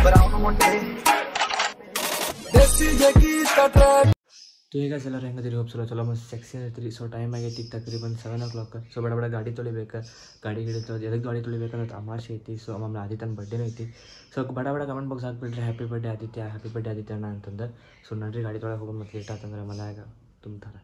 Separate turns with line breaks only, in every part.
So ಈಗ ಎಲ್ಲರೂ ಹೆಂಗದಿರಿ ಹೋಗ್ಸಲ್ಲ ಚಲೋ ಮಸ್ತ್ ಸೆಕ್ಸಿ ಐತ್ರಿ ಸೊ ಟೈಮ್ ಆಗೈತಿ ತಕ್ರೀಬನ್ ಸೆವೆನ್ ಓ ಕ್ಲಾಕ್ ಸೊ ಬಡ ಬಡ ಗಾಡಿ ತೊಳಿಬೇಕು ಗಾಡಿ ಗಿಡಿ ತೊಳೆದು ಎದಕ್ಕೆ ಗಾಡಿ ತೊಳಿಬೇಕಂದ್ರೆ ತಮಾಷೆ ಐತಿ ಸೊ ಆಮೇಲೆ ಆದಿತ್ಯನ ಬರ್ಡೇನೂ ಐತಿ ಸೊ ಬಡ ಬಡ ಕಮೆಂಟ್ ಬಾಕ್ಸ್ ಹಾಕ್ಬಿಟ್ರಿ happy birthday Aditya happy birthday Aditya ಅಣ್ಣ ಅಂತಂದು ಸೊ ನಡ್ರಿ ಗಾಡಿ ತೊಳಗೆ ಹೋಗೋ ಮತ್ತೆ ಲೇಟ್ ಆತಂದ್ರೆ ಮನ್ಯಾಗ ತುಂಬ್ತಾರೆ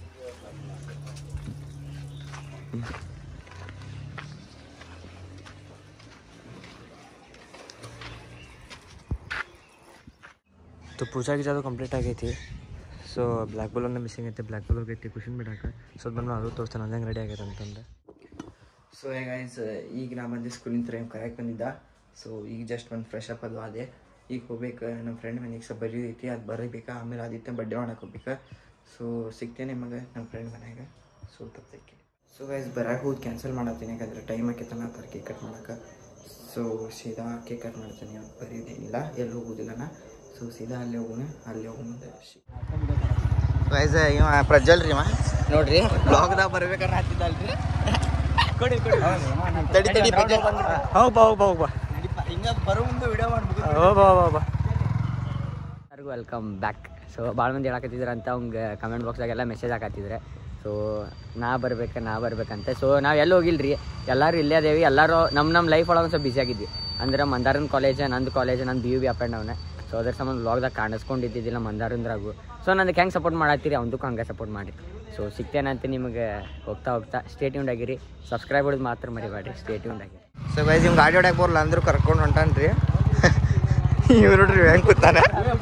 ಸೊ ಪೂಜಾ ಗೀಜಾ ಅದು ಕಂಪ್ಲೀಟ್ ಆಗೈತಿ ಸೊ ಬ್ಲ್ಯಾಕ್ ಬಲ್ ಒಂದು ಮಿಸ್ಸಿಂಗ್ ಐತೆ ಬ್ಲ್ಯಾಕ್ ಬಲ್ ಹೋಗೈತಿ ಖುಷಿನ ಬಿಡಾಕ ಸೊ ಬಂದು ಅದು ತೋರಿಸ್ತಾನೆ ಅದಂಗೆ ರೆಡಿ ಆಗೈತೆ ಅಂತಂದು
ಸೊ ಗೈಸ್ ಈಗ ನಾ ಬಂದು ಸ್ಕೂಲಿಂದ ತರ ಕರೆಕ್ಟ್ ಬಂದಿದ್ದ ಸೊ ಈಗ ಜಸ್ಟ್ ಒಂದು ಫ್ರೆಶ್ ಅಪ್ ಅದು ಅದೇ ಈಗ ಹೋಗ್ಬೇಕು ನಮ್ಮ ಫ್ರೆಂಡ್ ಮನೆಗೆ ಸ್ವಲ್ಪ ಬರೀದೈತಿ ಅದು ಬರೀಬೇಕಾ ಆಮೇಲೆ ಆದಿತ್ಯ ಬರ್ಡೇ ಮಾಡಕ್ಕೆ ಹೋಗ್ಬೇಕು ಸೊ ಸಿಗ್ತೇನೆ ನಿಮಗೆ ನಮ್ಮ ಫ್ರೆಂಡ್ ಮನೆಯಾಗ ಸೊ ತಪ್ಪಕ್ಕೆ ಸೊ ಗೈಸ್ ಬರಕ್ಕೆ ಹೋಗಿ ಕ್ಯಾನ್ಸಲ್ ಮಾಡತ್ತೀನಿ ಯಾಕಂದ್ರೆ ಟೈಮ್ ಆಕೈತನ ತರ್ ಕೇಕ್ ಕಟ್ ಮಾಡಕ್ಕೆ ಸೊ ಸೀದಾ ಕೇಕ್ ಕಟ್ ಮಾಡ್ತೀನಿ ಅವ್ರು ಬರೀದೇನಿಲ್ಲ ಎಲ್ಲಿ ಹೋಗೋದಿಲ್ಲ ನಾ ಸೊ ಸೀದಾ ಅಲ್ಲಿ ಹೋಗೋಣ ಅಲ್ಲಿ ಹೋಗೋಣ ಗೈಸ್ ಇವ ಪ್ರಜ್ವಲ್ ರೀ ನೋಡ್ರಿ ಬ್ಲಾಗ್ದಾಗ ಬರ್ಬೇಕಾದ್ರೆ ಹತ್ತಿದ್ದಲ್ರಿ ಕೊಡಿ ಕೊಡಿ ತಡಿ ತಡಿ
ಹೋಗ್ ಬಾ ಹೋಗ್ ಬಾ ಹೋಗ್ ಬಾ
ಹಿಂಗ ಬರೋ ಮುಂದೆ ವಿಡಿಯೋ ಮಾಡ್ಬೇಕು
ಹೋಗ್ ಬಾ ಬಾ ಬಾ
ಎಲ್ಲರಿಗೂ ವೆಲ್ಕಮ್ ಬ್ಯಾಕ್ ಸೊ ಭಾಳ ಮಂದಿ ಹೇಳಕತ್ತಿದ್ರು ಅಂತ ಅವ್ಗೆ ಕಮೆಂಟ್ ಬಾಕ್ಸಾಗೆಲ್ಲ ಮೆಸೇಜ್ ಹಾಕತ್ತಿದ್ರೆ ಸೊ ನಾ ಬರ್ಬೇಕು ನಾ ಬರ್ಬೇಕಂತ ಸೊ ನಾವು ಎಲ್ಲಿ ಹೋಗಿಲ್ರಿ ಎಲ್ಲರೂ ಇಲ್ಲೇ ಅದೇವಿ ಎಲ್ಲರೂ ನಮ್ಮ ನಮ್ಮ ಲೈಫ್ ಒಳಗೆ ಒಂದು ಸ್ವಲ್ಪ ಬಿಸಿ ಆಗಿದ್ವಿ ಅಂದ್ರೆ ಮಂದಾರನ್ ಕಾಲೇಜ್ ನಂದು ಕಾಲೇಜ್ ನಂದು B U B up and down so ಅದ್ರ ಸಂಬಂಧ ವ್ಲಾಗ್ದಾಗ ಕಾಣಿಸ್ಕೊಂಡಿದ್ದಿದ್ದಿಲ್ಲ ಮಂದಾರಂದ್ರಾಗು ಸೊ ನಂದಕ್ಕೆ ಹೆಂಗೆ ಸಪೋರ್ಟ್ ಮಾಡತ್ತೀರಿ ಅವನದಕ್ಕೂ ಹಂಗೆ ಸಪೋರ್ಟ್ ಮಾಡಿ ಸೊ ಸಿಗ್ತೇನಂತ ನಿಮಗೆ ಹೋಗ್ತಾ ಹೋಗ್ತಾ ಸ್ಟೇಟ್ಯೂಂಡ್ ಆಗಿರಿ ಸಬ್ಸ್ಕ್ರೈಬ್ ಹೊಡೆದು ಮಾತ್ರ ಮರಿಬೇಡ್ರಿ ಸ್ಟೇಟ್ಯೂಂಡ್ ಆಗಿರಿ
ಸೊ ಗೈಸ್ ಇವ್ ಗಾಡಿ ಹೊಡ್ಯಾಕ ಬರಲ್ಲ ಅಂದ್ರು ಕರ್ಕೊಂಡು ಹೊಂಟಾನ್ರಿ ಇವ್ ನೋಡ್ರಿ ಹೆಂಗ್ ಕೂತಾನ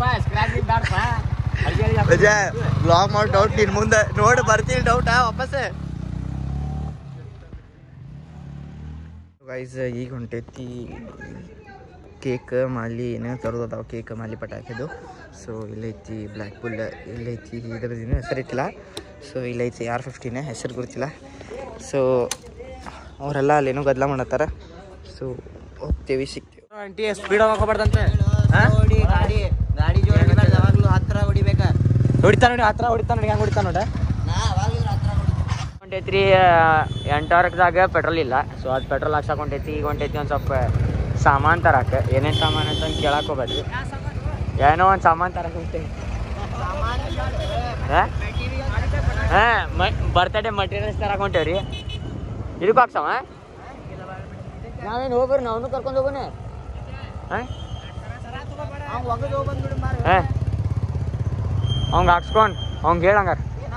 ಬ್ಲಾಗ್ ಮಾಡಿ ಡೌಟ್ ನಿನ್ ಮುಂದೆ ನೋಡಿ ಬರ್ತೀನಿ ಡೌಟ್ ವಾಪಸ್ ಗೈಸ್ ಈಗ ಹೊಂಟೈತಿ ಕೇಕ್ ಮಾಲಿ ಏನೇನು ತರೋದು ಅದಾವ ಕೇಕ್ ಮಾಲಿ ಪಟಾಕಿದು ಸೊ ಇಲ್ಲೈತಿ ಬ್ಲ್ಯಾಕ್ ಬುಲ್ ಇಲ್ಲೈತಿ ಇದ್ರದ್ದು ಹೆಸರಿಟ್ಟಿಲ್ಲ ಸೊ ಇಲ್ಲೈತಿ ಆರ್ ಫಿಫ್ಟಿನೇ ಹೆಸರು ಗೊತ್ತಿಲ್ಲ ಸೊ ಅವರೆಲ್ಲ ಅಲ್ಲೇನೋ ಗದ್ದಲ ಮಾಡತ್ತಾರ ಸೊ ಹೋಗ್ತೇವಿ ಸಿಗ್ತೇವೆ
ಆಂಟಿ ಸ್ಪೀಡ್ ಹೋಗ್ಬಾರ್ದಂತೆ
ಗಾಡಿ ಗಾಡಿ ಜೋಡಿ ಯಾವಾಗಲೂ ಹತ್ರ ಹೊಡಿಬೇಕ
ಹೊಡಿತಾ ನೋಡಿ ಹತ್ರ ಹೊಡಿತಾ ನೋಡಿ ಹೆಂಗೆ ಹೊಡಿತಾ ನೋಡ
ಹೊಂಟೈತ್ರಿ ಎಂಟವರೆಗ್ದಾಗ ಪೆಟ್ರೋಲ್ ಇಲ್ಲ ಸೊ ಅದು ಪೆಟ್ರೋಲ್ ಹಾಕ್ಸಕ್ ಹೊಂಟೈತಿ ಈಗ ಹೊಂಟೈತಿ ಒಂದು ಸ್ವಲ್ಪ ಸಾಮಾನು ತರಕ್ಕೆ ಏನೇನು ಸಾಮಾನು ಅಂತ ಕೇಳಕ್ಕೆ ಹೋಗ್ಬೇಡ್ರಿ ಏನೋ ಒಂದು ಸಾಮಾನು ತರಕ್ಕೆ ಹೊಂಟೈತಿ ಹಾಂ ಬರ್ತಡೇ ಮಟೀರಿಯಲ್ಸ್ ತರಕ್ಕೆ ಹೊಂಟೇವ್ರಿ ಇದಕ್ಕೆ ಹಾಕ್ಸವ ನಾವೇನು ಹೋಗ್ರಿ ನಾವು ಕರ್ಕೊಂಡು ಹೋಗೋಣ ಹಾಂ ಹಾಂ ಅವ್ಗೆ ಹಾಕ್ಸ್ಕೊಂಡು ಅವ್ಗೆ ಹೇಳಂಗಾರ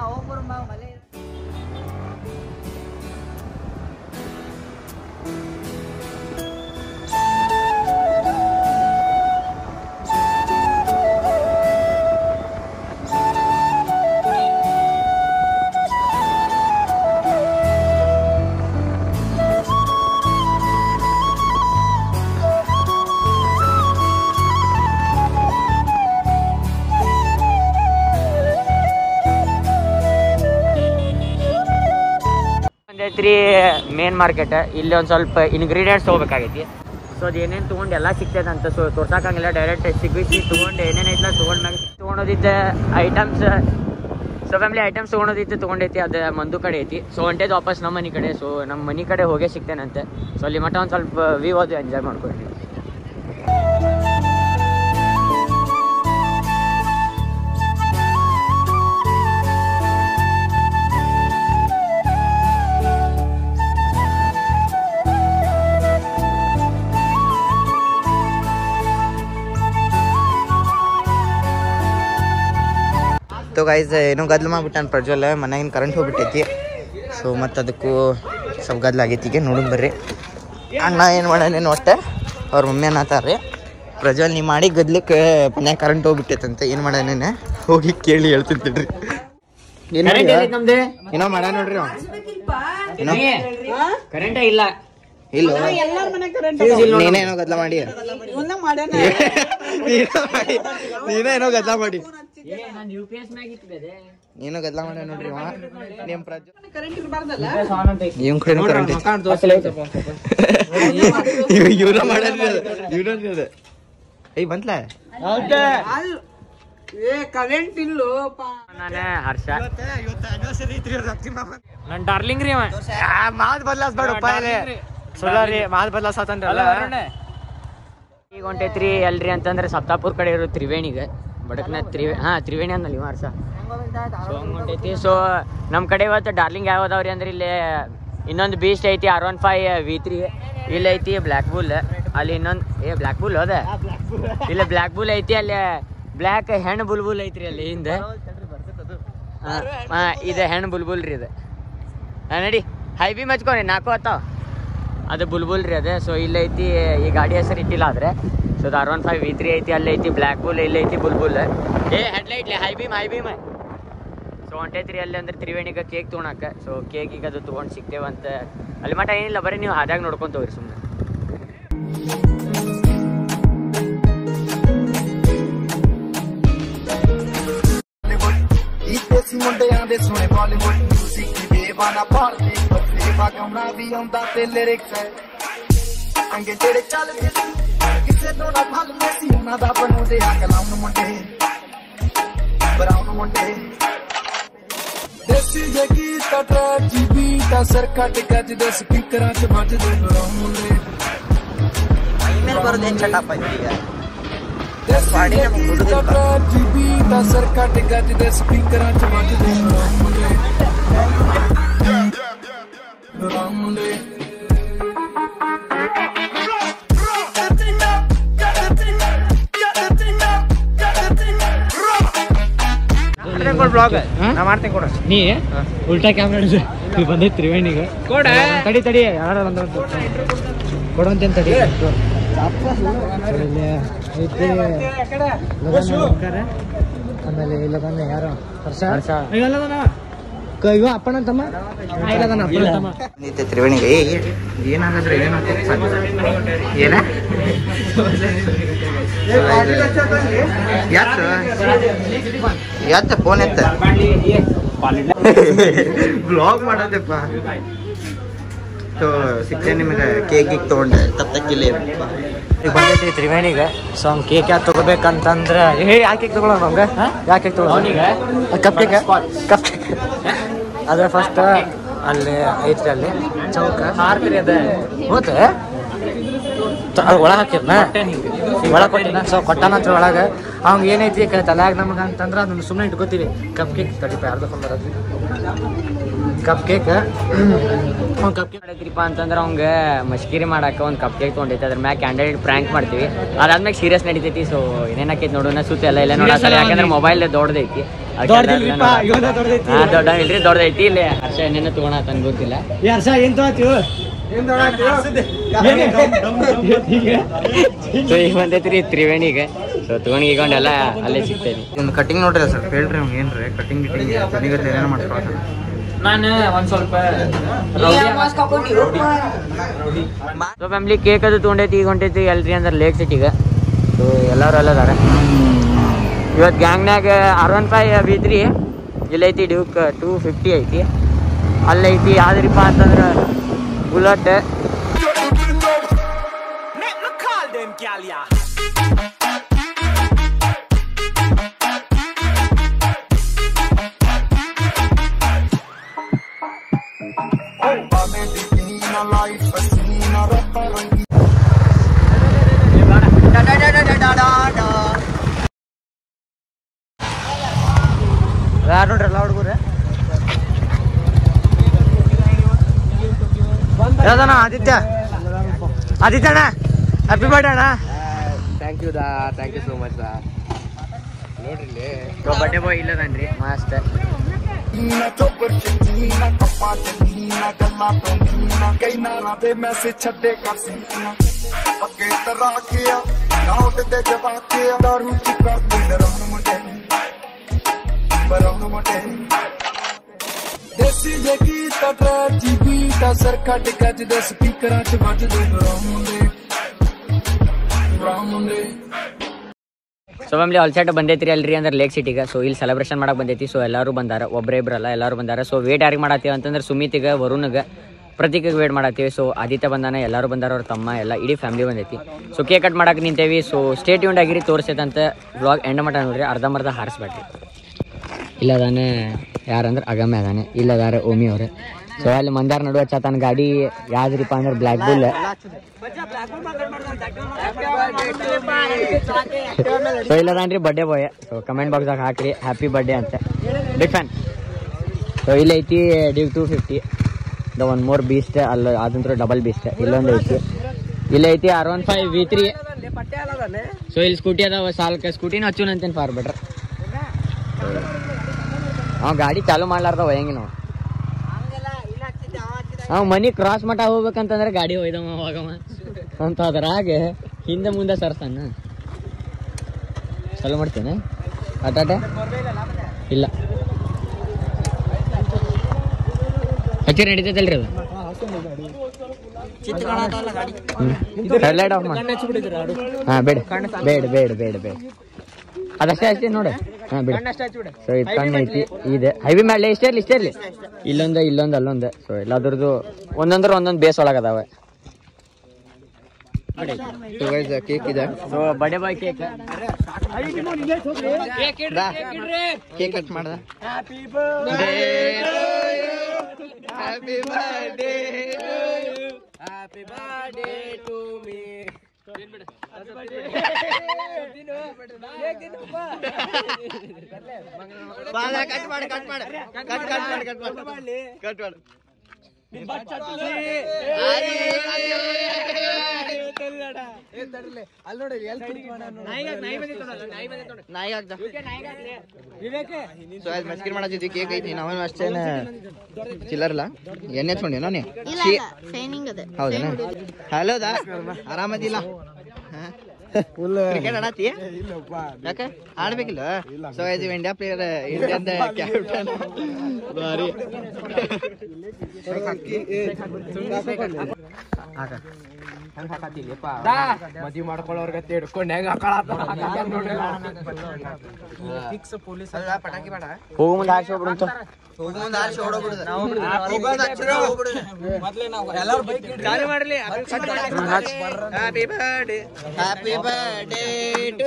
ಬಂದೈತ್ರಿ ಮೇನ್ ಮಾರ್ಕೆಟ್ ಇಲ್ಲಿ ಒಂದು ಸ್ವಲ್ಪ ಇಂಗ್ರೀಡಿಯೆಂಟ್ಸ್ ತೊಗೋಬೇಕಾಗೈತಿ ಸೊ ಅದು ಏನೇನು ತೊಗೊಂಡು ಎಲ್ಲ ಸಿಗ್ತೈತೆ ಅಂತ ಸೊ ತೋರ್ಸಕ್ಕಂಗಿಲ್ಲ ಡೈರೆಕ್ಟ್ ಸಿಗಿಸಿ ತೊಗೊಂಡು ಏನೇನೈತಲ್ಲ ತೊಗೊಂಡ್ಮ್ಯಾಗ ತೊಗೊಂಡೋದಿದ್ದ ಐಟಮ್ಸ್ ಸೊ ಫ್ಯಾಮಿಲಿ ಐಟಮ್ಸ್ ತೊಗೊಂಡೋದಿತ್ತು ತೊಗೊಂಡೈತಿ ಅದು ಮಂದು ಕಡೆ ಐತಿ ಸೊ ಹೊಂಟೈತೆ ವಾಪಸ್ ನಮ್ಮ ಮನೆ ಕಡೆ ಸೊ ನಮ್ಮ ಮನೆ ಕಡೆ ಹೋಗೇ ಸಿಗ್ತೇನಂತೆ ಸೊ ಅಲ್ಲಿ ಮಟ್ಟ ಒಂದು ಸ್ವಲ್ಪ ವ್ಯೂ ಅದು ಎಂಜಾಯ್ ಮಾಡ್ಕೊಳ್ರಿ
ಸೊ ಗೈಸ್ ಏನೋ ಗದ್ಲ ಮಾಡ್ಬಿಟ್ಟಾನ ಪ್ರಜ್ವಲ್ ಮನ್ಯಾಗಿನ ಕರೆಂಟ್ ಹೋಗ್ಬಿಟ್ಟೈತಿ ಸೊ ಮತ್ತು ಅದಕ್ಕೂ ಸ್ವಲ್ಪ ಗದ್ಲ ಆಗೈತಿ ಈಗ ನೋಡೋಣ ಬರ್ರಿ ಅಣ್ಣ ಏನು ಮಾಡ್ಯಾನೇನು ಒಟ್ಟೆ ಅವ್ರ ಮಮ್ಮಿ ಅನ್ನತ್ತಾರ್ರಿ ಪ್ರಜ್ವಲ್ ನೀ ಮಾಡಿ ಗದ್ಲಕ್ಕೆ ಮನ್ಯಾಗ ಕರೆಂಟ್ ಹೋಗ್ಬಿಟ್ಟೈತಂತೆ ಏನು ಮಾಡ್ಯಾನೇನೆ ಹೋಗಿ ಕೇಳಿ ಹೇಳ್ತಿರ್ತೀರಿ ಏನು
ನಮ್ದು
ಏನೋ ಮಾಡ್ಯ ನೋಡ್ರಿ ಅವ. ಏನೋ
ಕರೆಂಟ ಇಲ್ಲ
ಇಲ್ಲ ನೀನೇ ಏನೋ ಗದ್ಲ ಮಾಡಿ ನೀನೇ ಮಾಡಿ ನೀನೇ ಏನೋ ಗದ್ಲ ಮಾಡಿ
ನಾನು ಯು ಪಿ ಎಸ್ ಮ್ಯಾಗ ಇಟ್ಟಿದೆ
ನೀನು ಗದ್ಲ ಮಾಡ್ಯ ನೋಡ್ರಿ ಅವ ನಿಮ್ ಪ್ರಜ್ವಲ್ ಇವ್ನ ಕಡೆ ಕರೆಂಟ್ ಇವ್ರ ಮಾಡ್ಯಾರ ಇವ್ರ ಅದ ಏಯ್ ಬಂತ್ಲ
ನಾನೇ ಹರ್ಷ
ನನ್ನ ಡಾರ್ಲಿಂಗ್ ರೀ ಅವ
ಮಾತ್ ಬದ್ಲಾಸ್ ಬೇಡ
ಸುಳ್ಳ ರೀ ಮಾತು ಬದಲಾಸತ್ತನ್ರಲ್ಲ
ಈಗ ಹೊಂಟೈತ್ರಿ ಎಲ್ರಿ ಅಂತಂದ್ರೆ ಸಪ್ತಾಪುರ್ ಕಡೆ ಇರೋ ತ್ರಿವೇಣಿಗೆ ಬಡಕ್ನಾಥ್ ತ್ರಿವೇ ಹಾಂ ತ್ರಿವೇಣಿ ಅನ್ನಲ್ಲಿ ಮಾರ್ಸ ಸೊ ಹಂಗೆ ಹೊಂಟೈತಿ ಸೊ ನಮ್ಮ ಕಡೆ ಇವತ್ತು ಡಾರ್ಲಿಂಗ್ ಯಾವ ಅದಾವ್ರಿ ಅಂದ್ರೆ ಇಲ್ಲಿ ಇನ್ನೊಂದು ಬೀಸ್ಟ್ ಐತಿ R one five V three ಇಲ್ಲಿ ಐತಿ ಬ್ಲ್ಯಾಕ್ ಬುಲ್ ಅಲ್ಲಿ ಇನ್ನೊಂದು ಏ ಬ್ಲ್ಯಾಕ್ ಬುಲ್ ಅದ ಇಲ್ಲಿ ಬ್ಲ್ಯಾಕ್ ಬುಲ್ ಐತಿ ಅಲ್ಲಿ ಬ್ಲ್ಯಾಕ್ ಹೆಣ್ಣು ಬುಲ್ಬುಲ್ ಐತ್ರಿ ಅಲ್ಲಿ ಹಿಂದೆ ಹಾಂ ಇದು ಹೆಣ್ಣು ಬುಲ್ಬುಲ್ ರೀ ಇದು ಹಾಂ ನಡಿ ಹೈ ಬಿ ಮಚ್ಕೊರಿ ನಾಲ್ಕು ಹತ್ತಾವ ಅದು ಬುಲ್ಬುಲ್ ರೀ ಅದೇ ಸೊ ಇಲ್ಲಿ ಐತಿ ಈ ಗಾಡಿ ಹೆಸರು ಇಟ್ಟಿಲ್ಲ ಆದ್ರೆ ಸೊ ಅದು R one five V three ಐತಿ ಅಲ್ಲಿ ಐತಿ ಬ್ಲ್ಯಾಕ್ ಬುಲ್ ಇಲ್ಲಿ ಐತಿ ಬುಲ್ಬುಲ್ ಏ headlight high beam high beam so ಹೊಂಟೈತ್ರಿ ಅಲ್ಲಿ ಅಂದ್ರೆ ತ್ರಿವೇಣಿಗೆ ಕೇಕ್ ತೊಗೊಳಕ್ಕೆ ಸೊ ಕೇಕ್ ಈಗ ಅದು ತೊಗೊಂಡು ಸಿಗ್ತೇವಂತ ಅಲ್ಲಿ ಮಟ ಏನಿಲ್ಲ ಬರೀ ನೀವು ಹಾದ್ಯಾಗ ನೋಡ್ಕೊಂತ ಹೋಗ್ರಿ ಸುಮ್ಮನೆ
ਇੱਥੇ ਸੀ ਮੁੰਡਿਆਂ ਦੇ ਸੋਹਣੇ ਬਾਲੀਵੁੱਡ ਮਿਊਜ਼ਿਕ ਦੀ ਬੇਵਾਨਾ ਭਾਰਤੀ ਸੇਵਾ ਗਾਉਣਾ ਵੀ ਆਉਂਦਾ ਤੇ ਲਿਰਿਕਸ ਹੈ ਅੰਗੇ ਜਿਹੜੇ ਚੱਲਦੇ ਸੀ ਕਿਸੇ ਤੋਂ ਨਾ ਭੱਲਦੇ ਸੀ ਉਹਨਾਂ ਦਾ ਬਣਾਉਂਦੇ ਆ ਕਲਾਮ ਮੁੰਡੇ ਬਰਾਉਨ ਮੁੰਡੇ ਦੇਸੀ ਜੇ ਗੀਤ ਟਰੈਕ ਜੀ ਬੀਟ ਅਸਰ ਕੱਟ ਗੱਜਦੇ ਸਪੀਕਰਾਂ 'ਚ ਵੱਜਦੇ ਬਰਾਉਨ ਮੁੰਡੇ
ಇಮೇಲ್ ಬರೋದು ಏನು ಚಟಪ್ಪ ಈಗ
ਦੇਸੀ ਜੇ ਗੀਤ ਟਰੈਕ ਜੀ ਬੀਟ ਅਸਰ ਕੱਟ ਗੱਜਦੇ ਸਪੀਕਰਾਂ 'ਚ ਵੱਜਦੇ ਬਰਾਉਨ ਮੁੰਡੇ ਬਰਾਉਨ ਮੁੰਡੇ
ಬ್ಲಾಗ್ ನಾ ಮಾಡ್ತೀನಿ ಕೊಡ
ನೀ ಉಲ್ಟಾ ಕ್ಯಾಮ್ರಾ ಹಿಡಿದು ನೀವು ಬಂದೈತೆ ತ್ರಿವೇಣಿಗೆ ಕೊಡ ತಡಿ ತಡಿ ಯಾರು ಬಂದ ಕೊಡುವಂತೆ ತಡಿ ಸೊ ಇಲ್ಲಿ ಐತಿ ಲಗನ ಓಂಕಾರ. ಆಮೇಲೆ ಇಲ್ಲದಾನ ಯಾರು ಹರ್ಷ
ಹರ್ಷ.
ಇಲ್ಲದಾನ ಕ- ಇವ ಅಪ್ಪನ ತಮ್ಮ ಆ, ಇಲ್ಲದಾನ ಅಪ್ಪನ ತಮ್ಮ
ನಿಂತೆ ತ್ರಿವೇಣಿಗೆ ಏ ಏ, ಏನಾಗದ್ರೆ ಏನಾಗ್ತದೆ ಏನ ಯಾತ ಯಾತ ಫೋನ್ ಎತ್ತ ಬ್ಲಾಗ್ ಮಾಡೋದಪ್ಪ ಸೊ ಸಿಕ್ತೆ ನಿಮಗೆ ಕೇಕ್ ಗೀಕ್ ತೊಗೊಂಡೆ ತಪ್ಪಕ್ಕಿಲ್ಲ
ಈಗ ಬಂದೈತಿ ತ್ರಿವೇಣಿಗೆ ಸೊ ಅವ್ನು ಕೇಕ್ ಯಾಕೆ ತಗೋಬೇಕಂತಂದ್ರೆ ಹೇ ಯಾಕೆ ಕೇಕ್ ತಗೊಳ್ಳೋಣ ಹಂಗೆ ಯಾಕೆ ಕೇಕ್ ತಗೊಳ್ಳೋಣ ಕಪ್ ಕೇಕ್ ಕಪ್ ಕೇಕ್ ಅದ್ರ ಫಸ್ಟ್ ಅಲ್ಲಿ ಐತ್ರಿ ಅಲ್ಲಿ ಚೌಕ ಹಾರ್ತ್ರಿ ಅದ ಹೋತೆ ಅದು ಒಳಗೆ ಹಾಕಿದ್ನ ಒಳಗೆ ಕೊಟ್ಟಿನ ಸೊ ಕೊಟ್ಟಾನಂತ್ರ ಒಳಗೆ ಅವ್ನಿಗೆ ಏನೈತಿ ತಲೆಯಾಗ ನಮಗೆ ಅಂತಂದ್ರೆ ಅದನ್ನ ಸುಮ್ಮನೆ ಇಟ್ಕೋತೀವಿ ಕಪ್ ಕೇಕ್ ತಡಿಪ ಯಾರ್ದಕ್ಕೊಂಡ್ ಬರೋದು ಕಪ್ ಕೇಕ್ ಒಂದು ಕಪ್ ಕೇಕ್
ಮಾಡೈತ್ರಿಪ್ಪ ಅಂತಂದ್ರೆ ಅವಂಗ ಮಶ್ಕಿರಿ ಮಾಡಕ್ಕೆ ಒಂದು ಕಪ್ ಕೇಕ್ ತೊಗೊಂಡೈತೆ ಅದ್ರ ಮ್ಯಾಗ ಕ್ಯಾಂಡಲ್ ಪ್ರ್ಯಾಂಕ್ ಮಾಡ್ತೀವಿ ಅದಾದ್ಮೇಲೆ ಸೀರಿಯಸ್ ನಡೀತೈತಿ ಸೊ ಏನೇನಾಕೈತಿ ನೋಡೋಣ ಸುತ್ತ ಎಲ್ಲ ಇಲ್ಲ ನೋಡಲ್ಲ ಯಾಕಂದ್ರೆ ಮೊಬೈಲ್ ದೊಡ್ಡದೈತಿ
ದೊಡ್ಡದಿಲ್ರಿಪ್ಪ, ಇವನ ದೊಡ್ಡದೈತಿ.
ಹಾ ದೊಡ್ಡ ಇಲ್ರಿ ದೊಡ್ಡದೈತಿ ಇಲ್ಲಿ ಹರ್ಷ ಏನೇನೋ ತಗೋಣ ಅಂತ ಗೊತ್ತಿಲ್ಲ
ಯಾರ್ಸ ಏನ್ ತಗೋತೀವಿ
ಸೊ ಈಗ ಬಂದೈತ್ರಿ ತ್ರಿವೇಣಿಗೆ ಸೊ ತಗೊಂಡ್ ಗೀಗೊಂಡೆಲ್ಲ ಅಲ್ಲೇ ಸಿಗ್ತೈತಿ
ಒಂದು ಕಟಿಂಗ್ ನೋಡ್ರಿ ಸ್ವಲ್ಪ ಹೇಳ್ರಿ ಅವ್ನು ಏನ್ರಿ ಕಟಿಂಗ್ ಗಿಟಿಂಗ್ ನನಗತ್ತೆ ಏನೇನು ಮಾಡ್ಕೊಳಕ
ನಾನು ಒಂದ್ ಸ್ವಲ್ಪ ಸೊ ಫ್ಯಾಮಿಲಿ ಕೇಕ್ ಅದು ತೊಗೊಂಡೈತಿ ಈಗ ಹೊಂಟೈತಿ ಎಲ್ರಿ ಅಂದ್ರೆ ಲೇಕ್ ಸಿಟಿಗೆ ಸೊ ಎಲ್ಲರೂ ಅಲ್ಲದಾರ ಇವತ್ತು ಗ್ಯಾಂಗ್ನಾಗ R one five V three ಇಲ್ಲೈತಿ ಡ್ಯೂಕ್ ಟೂ ಫಿಫ್ಟಿ ಐತಿ ಅಲ್ಲೈತಿ ಯಾವ್ದ್ರಿಪ್ಪ ಅಂತಂದ್ರೆ ಬುಲೆಟ್
ਭਾਵੇਂ ਦੀ ਨਾ ਲਾਈਫ ਪਸੀਨਾ ਰੱਤਾ ਰੰਗੀ
ಯಾರು ನೋಡ್ರಿ ಎಲ್ಲ ಹುಡುಗರು ಯಾವ್ದಣ್ಣ ಆದಿತ್ಯ ಆದಿತ್ಯ ಅಣ್ಣ ಹ್ಯಾಪಿ ಬರ್ಡೇ ಅಣ್ಣ
ಥ್ಯಾಂಕ್ ಯು ದಾ ಥ್ಯಾಂಕ್ ಯು ಸೋ ಮಚ್ ದಾ ನೋಡ್ರಿ
ಬಡ್ಡೆ ಬಾಯ್ ಇಲ್ಲದನ್ರಿ ಮಸ್ತ್
ਨਾ ਚੋਬਰ ਚੰਗੀ ਨਾ ਕੱਪਾਂ ਚੰਗੀ ਨਾ ਗੱਲਾਂ ਪੈਂਦੀ ਨਾ ਕਈ ਨਾਲਾਂ ਦੇ ਮੈਸੇਜ ਛੱਡੇ ਕਰ ਸੀ ਅੱਗੇ ਤਰਾ ਗਿਆ ਨਾਉਟ ਦੇ ਜਵਾਕੇ ਦਾਰੂ ਚ ਕਰਦੇ ਡਰਾਉਣ ਮੁੰਡੇ ਬਰਾਉਣ ਮੁੰਡੇ ਦੇਸੀ ਜੇ ਗੀਤ ਟਰੈਕ ਜੀ ਬੀਟ ਅਸਰ ਕੱਟ ਗੱਜਦੇ ਸਪੀਕਰਾਂ ਚ ਵੱਜਦੇ ਬਰਾਉਣ ਮੁੰਡੇ ਬਰਾਉਣ ਮੁੰਡੇ
ಸೊ ಫ್ಯಾಮಿಲಿ ಆಲ್ಸೈಟ್ ಬಂದೈತ್ರಿ ಅಲ್ರಿ ಅಂದ್ರೆ ಲೇಕ್ ಸಿಟಿಗೆ ಸೊ ಇಲ್ಲಿ ಸೆಲೆಬ್ರೇಷನ್ ಮಾಡಕ್ ಬಂದೈತಿ ಸೊ ಎಲ್ಲರೂ ಬಂದಾರ ಒಬ್ಬರೇ ಇಬ್ರಲ್ಲ ಎಲ್ಲರೂ ಬಂದಾರ ಸೊ ವೇಟ್ ಯಾರಿಗೆ ಮಾಡತ್ತೀವಿ ಅಂತಂದ್ರೆ ಸುಮಿತಿಗೆ ವರುಣ್ಗೆ ಪ್ರತೀಕಿಗೆ ವೇಟ್ ಮಾಡತ್ತೀವಿ ಸೊ ಆದಿತ್ಯ ಬಂದಾನ ಎಲ್ಲರೂ ಬಂದಾರ ಅವ್ರ ತಮ್ಮ ಎಲ್ಲ ಇಡೀ ಫ್ಯಾಮಿಲಿ ಬಂದೈತಿ ಸೊ ಕೇಕ್ ಕಟ್ ಮಾಡಕ್ಕೆ ನಿಂತೇವಿ ಸೊ ಸ್ಟೇಟ್ ಯೂಂಡ್ ಆಗಿರಿ ತೋರಿಸೈತಂತ ವ್ಲಾಗ್ ಎಂಡ್ ಮಟ ನೋಡ್ರಿ ಅರ್ಧಂಬರ್ಧ ಹಾರಿಸ್ಬೇಡ್ರಿ ಇಲ್ಲ ಅದಾನೆ ಯಾರಂದ್ರೆ ಅಗಮ್ಯ ಅದಾನೆ ಇಲ್ಲ ಅದಾರೆ ಓಮಿ ಅವ್ರೆ ಸೊ ಅಲ್ಲಿ ಮಂದಾರ ನಡುವೆ ಚತನ್ ಗಾಡಿ ಯಾವ್ದ್ರಿಪ್ಪ ಅಂದ್ರೆ ಬ್ಲ್ಯಾಕ್ ಬುಲ್ ಸೊ ಇಲ್ಲದನ್ರಿ ಬರ್ಡೇ ಬಾಯ್ ಸೊ ಕಮೆಂಟ್ ಬಾಕ್ಸ್ದಾಗ ಹಾಕ್ರಿ ಹ್ಯಾಪಿ ಬರ್ಡೇ ಅಂತ ಬಿಗ್ ಫ್ಯಾನ್ ಸೊ ಇಲ್ಲಿ ಐತಿ Duke two fifty the one more beast ಅಲ್ಲ ಅದಂತ್ರ ಡಬಲ್ ಬೀಸ್ಟ್ ಇಲ್ಲೊಂದು ಐತಿ ಇಲ್ಲಿ ಐತಿ R one five V three so ಇಲ್ಲಿ ಸ್ಕೂಟಿ ಅದಾವ ಸಾಲ್ಕ ಸ್ಕೂಟಿನ ಹಚ್ಚುನ್ ಅಂತೇನು ಫಾರ್ ಬೆಟ್ರ್ ಅವ್ ಗಾಡಿ ಚಾಲು ಮಾಡ್ಲಾರ್ದವ ಹೆಂಗೆ ನಾವು ಅವ್ ಮನಿ ಕ್ರಾಸ್ ಮಠ ಹೋಗ್ಬೇಕಂತಂದ್ರೆ ಗಾಡಿ ಹೋಯ್ದವ ಅವಾಗವ ಅಂತ ಅದ್ರಾಗ ಹಿಂದೆ ಮುಂದೆ ಸರ್ಸನ್ನ ಚಾಲು ಮಾಡ್ತೇನೆ ಅಟಾಟ ಇಲ್ಲ ಹಚ್ಚಿ ನಡೀತೈತಲ್ರಿ ಅದು ಹೆಡ್ಲೈಟ್ ಆಫ್ ಮಾಡಿ ಹಾ ಬೇಡ ಬೇಡ ಬೇಡ ಬೇಡ ಬೇಡ ಅದಷ್ಟೇ ಅಷ್ಟೇ ನೋಡು ಹಾ ಬೇಡ ಸೊ ಇದು ಕಣ್ಣು ಐತಿ ಇದೆ ಹೈವೇ ಮೇಲೆ ಇಷ್ಟೇ ಇರ್ಲಿ ಇಷ್ಟೇ ಇರ್ಲಿ ಇಲ್ಲೊಂದು ಇಲ್ಲೊಂದು ಅಲ್ಲೊಂದು ಸೊ ಎಲ್ಲದ್ರದ್ದು ಒಂದೊಂದ್ರ ಒಂದೊಂದು ಬೇಸ್ ಒಳಗದಾವೆ
ಕೇಕ್ ಇದೆ
so birthday boy cake
cake cut ಮಾಡ್ದ ಕಟ್ ಮಾಡಿ ಕಟ್ ಮಾಡಿ ಕಟ್ ಕಟ್ ಮಾಡಿ ಕಟ್ ಮಾಡಿ ಕಟ್ ಮಾಡಿ ನಾಯಿ ಆಗ್ದ ಸೊ ಅದು ಮೆಸ್ಕಿನ್ ಮಾಡತ್ತಿದ್ವಿ ಕೇಕ್ ಐತಿ ನಾವೇನು ಅಷ್ಟೇನ ಚಿಲ್ಲರ್ಲ ಎಣ್ಣೆ ಹಚ್ಕೊಂಡೇನೋ ನೀ
ಇಲ್ಲ ಇಲ್ಲ ಶೈನಿಂಗ್ ಅದ
ಹೌದೇನ ಹಲೋ ದಾ ಆರಾಮದಿಲ್ಲ ಕ್ರಿಕೆಟ್ ಆಡತ್ತಿ ಯಾಕ ಆಡ್ಬೇಕಿಲ್ಲ ಸೊ ಇದು ಇಂಡಿಯಾ ಪ್ಲೇಯರ್ ಇಂಡಿಯಾದ ಕ್ಯಾಪ್ಟನ್ ಬಾರಿ
ಮದ್ವಿ ಮಾಡ್ಕೊಳ್ಳೋರ್ಗ ತಿಡ್ಕೊಂಡು ಹೆಂಗ್
ಪಟಾಕಿ ಬೇಡ
ಹೋಗು ಮುಂದೆ ಹಾಕ್ಸಿ ಹೋಗ್ಬಿಡು
ಹೋಗು ಮುಂದೆ ಆರ್ಸಿ ಓಡೋಗ್ಬಿಡುದು happy birthday happy birthday to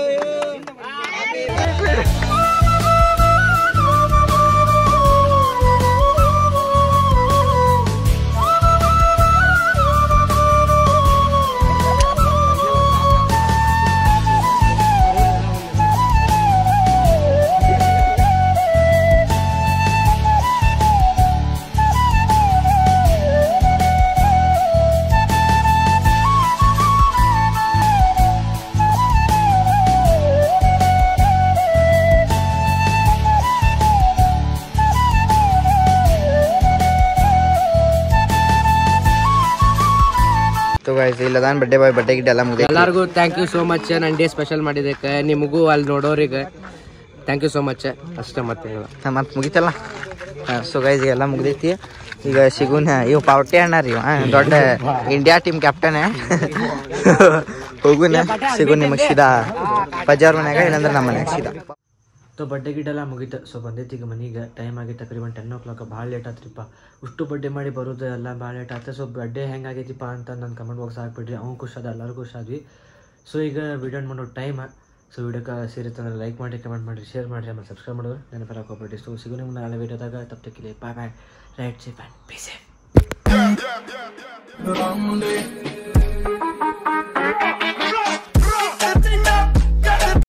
so guys ಇಲ್ಲದಾನ್ ಬಡ್ಡೆ ಬಾಯ್ ಬಡ್ಡೆ ಗಿಡ್ಡೆ ಎಲ್ಲ ಮುಗಿದ
ಎಲ್ಲಾರ್ಗು ಥ್ಯಾಂಕ್ ಯು ಸೋ ಮಚ್ ನನ್ನ ಡೇ ಸ್ಪೆಷಲ್ ಮಾಡಿದ್ದಕ್ಕೆ ನಿಮಗೂ ಅಲ್ಲಿ ನೋಡೋರಿಗೆ ಥ್ಯಾಂಕ್ ಯು ಸೋ ಮಚ್ ಅಷ್ಟೇ ಮತ್ತೆ
ಮತ್ತೆ ಮುಗಿತಲ್ಲ ಸೊ ಗೈಸ್ ಎಲ್ಲ ಮುಗ್ದೈತಿ ಈಗ ಸಿಗುನ್ ಇವ್ ಪಾವಟಿ ಅಣ್ಣ ರೀ ಇವ ದೊಡ್ಡ ಇಂಡಿಯಾ ಟೀಮ್ ಕ್ಯಾಪ್ಟನ್ ಹೋಗುನ ಸಿಗುನ್ ನಿಮಗೆ ಸೀದಾ ಬಜಾರ್ ಮನ್ಯಾಗ ಇಲ್ಲಂದ್ರೆ ನಮ್ಮ ಮನ್ಯಾಗ ಸೀದಾ
ಸೊ ಬಡ್ಡೆ ಗಿಡ್ಡೆಲ್ಲ ಮುಗೀತು ಸೊ ಬಂದೈತಿ ಈಗ ಮನೆಗೆ ಟೈಮ್ ಆಗಿತ್ತು ತಕರೀಬನ್ ಟೆನ್ ಓ ಕ್ಲಾಕ್ ಭಾಳ ಲೇಟ್ ಆತ್ರಿಪ್ಪ ಅಷ್ಟು ಬಡ್ಡೆ ಮಾಡಿ ಬರೋದು ಎಲ್ಲ ಭಾಳ ಲೇಟ್ ಆಯ್ತು ಸೊ ಬಡ್ಡೆ ಹೆಂಗೆ ಆಗೈತಿಪ್ಪ ಅಂತ ನನ್ನ ಕಮೆಂಟ್ ಬಾಕ್ಸ್ ಹಾಕ್ಬಿಡ್ರಿ ಅವ್ನು ಖುಷಾದ ಎಲ್ಲರೂ ಖುಷಾದ್ವಿ ಸೊ ಈಗ ವಿಡಿಯೋ ಮಾಡೋ ಟೈಮ್ ಸೊ ವಿಡಿಯೋಕ್ಕೆ ಸೇರಿತ್ತಂದ್ರೆ ಲೈಕ್ ಮಾಡಿ ಕಮೆಂಟ್ ಮಾಡಿರಿ ಶೇರ್ ಮಾಡಿರಿ ಆಮೇಲೆ ಸಬ್ಸ್ಕ್ರೈಬ್ ಮಾಡೋದು ನೆನಪೆಲ್ಲ ಹಾಕೋಬಿಡ್ರಿ ಸೊ ಸಿಗೋ ನಿಮ್ಗೆ ನಾಳೆ ವಿಡಿಯೋದಾಗ ತಪ್ಪಕ್ಕಿಲ್ಲ bye bye ride safe and peace
Ramde,